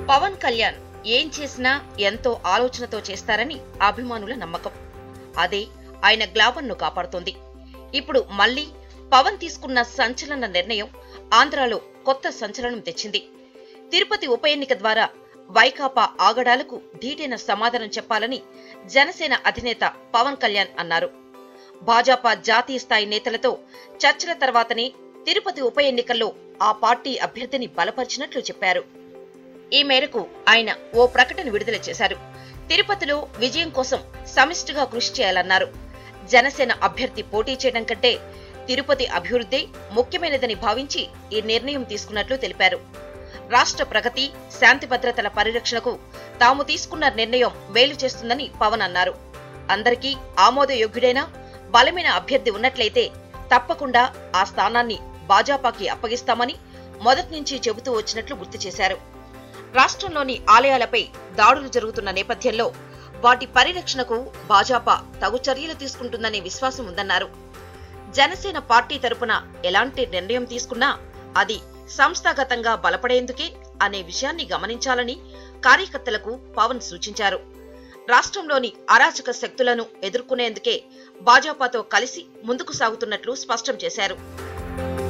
పవన్ కళ్యాణ్ ఏం చేసినా ఎంతో ఆలోచనతో చేస్తారని అభిమానుల నమ్మకం అదే ఆయన గ్లామర్ను కాపాడుతోంది ఇప్పుడు మళ్ళీ పవన్ తీసుకున్న సంచలన నిర్ణయం ఆంధ్రాలో కొత్త సంచలనం తెచ్చింది తిరుపతి ఉప ఎన్నిక ద్వారా వైకాపా ఆగడాలకు ధీటైన సమాధానం చెప్పాలని జనసేన అధినేత పవన్ కళ్యాణ్ అన్నారు భాజపా జాతీయ స్థాయి నేతలతో చర్చల తర్వాతనే తిరుపతి ఉప ఎన్నికల్లో ఆ పార్టీ అభ్యర్థిని బలపరిచినట్లు చెప్పారు ఈ మేరకు ఆయన ఓ ప్రకటన విడుదల చేశారు తిరుపతిలో విజయం కోసం సమిష్టిగా కృషి చేయాలన్నారు జనసేన అభ్యర్థి పోటీ చేయడం కంటే తిరుపతి అభివృద్ధి ముఖ్యమైనదని భావించి ఈ నిర్ణయం తీసుకున్నట్లు తెలిపారు రాష్ట్ర ప్రగతి శాంతి భద్రతల పరిరక్షణకు తాము తీసుకున్న నిర్ణయం మేలు చేస్తుందని పవన్ అన్నారు అందరికీ ఆమోదయోగ్యుడైన బలమైన అభ్యర్థి ఉన్నట్లయితే తప్పకుండా ఆ స్థానాన్ని భాజపాకి అప్పగిస్తామని మొదటి నుంచి చెబుతూ వచ్చినట్లు గుర్తు చేశారు రాష్ట్రంలోని ఆలయాలపై దాడులు జరుగుతున్న నేపథ్యంలో వాటి పరిరక్షణకు భాజపా తగు చర్యలు తీసుకుంటుందనే విశ్వాసం ఉందన్నారు జనసేన పార్టీ తరపున ఎలాంటి నిర్ణయం తీసుకున్నా అది సంస్థాగతంగా బలపడేందుకే అనే విషయాన్ని గమనించాలని కార్యకర్తలకు పవన్ సూచించారు రాష్ట్రంలోని అరాచక శక్తులను ఎదుర్కొనేందుకే భాజపాతో కలిసి ముందుకు సాగుతున్నట్లు స్పష్టం చేశారు